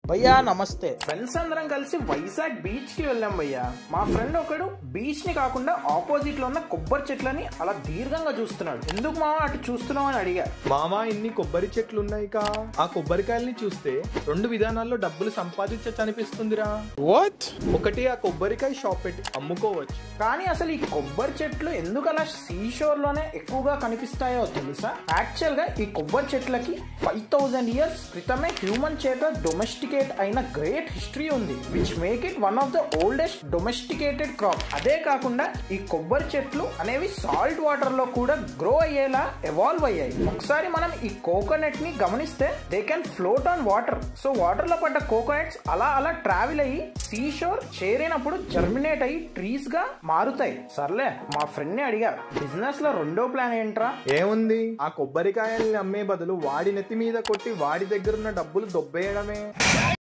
భయ్యా నమస్తే ఫ్రెండ్స్ అందరం కలిసి వైజాగ్ బీచ్ కి వెళ్ళాం భయ్యా మా ఫ్రెండ్ ఒకడు బీచ్ ని కాకుండా ఆపోజిట్ లో ఉన్న కొబ్బరి చెట్లని అలా దీర్ఘంగా చూస్తున్నాడు ఎందుకు మామ అటు చూస్తున్నావు అని అడిగా మామా ఇన్ని కొబ్బరి చెట్లు ఉన్నాయి కా ఆ కొబ్బరికాయల్ని చూస్తే రెండు విధానాల్లో డబ్బులు సంపాదించచ్చు అనిపిస్తుందిరా వాట్ ఒకటి ఆ కొబ్బరికాయ షాప్ పెట్టి అమ్ముకోవచ్చు కానీ అసలు ఈ కొబ్బరి చెట్లు ఎందుకు అలా సీషోర్ లోనే ఎక్కువగా కనిపిస్తాయో తెలుసా యాక్చువల్ గా ఈ కొబ్బరి చెట్లకి ఫైవ్ థౌసండ్ ఇయర్స్ క్రితమే హ్యూమన్ చేత డొమెస్టికేట్ అయిన గ్రేట్ హిస్టరీ ఉంది which make it one of the oldest domesticated crop అదే కాకుండా ఈ కొబ్బరి చెట్లు అనేవి సాల్ట్ వాటర్ లో కూడా గ్రో అయ్యేలా ఎవాల్వ్ అయ్యాయి ఒకసారి మనం ఈ కోకోనట్ ని గమనిస్తే they can float on water so water లో పడ్డ కోకోనట్స్ అలా అలా ట్రావెల్ అయ్యి సీషోర్ చేరినప్పుడు జర్మినేట్ అయ్యి ట్రీస్ గా మారుతాయి సర్లే మా ఫ్రెండ్ ని అడిగా బిజినెస్ లో రెండో ప్లాన్ ఏంట్రా ఏముంది ఆ కొబ్బరికాయల్ని అమ్మే బదులు వాడి నెత్తి మీద కొట్టి వాడి దగ్గరున్న డబ్బులు దొబ్బేయడమే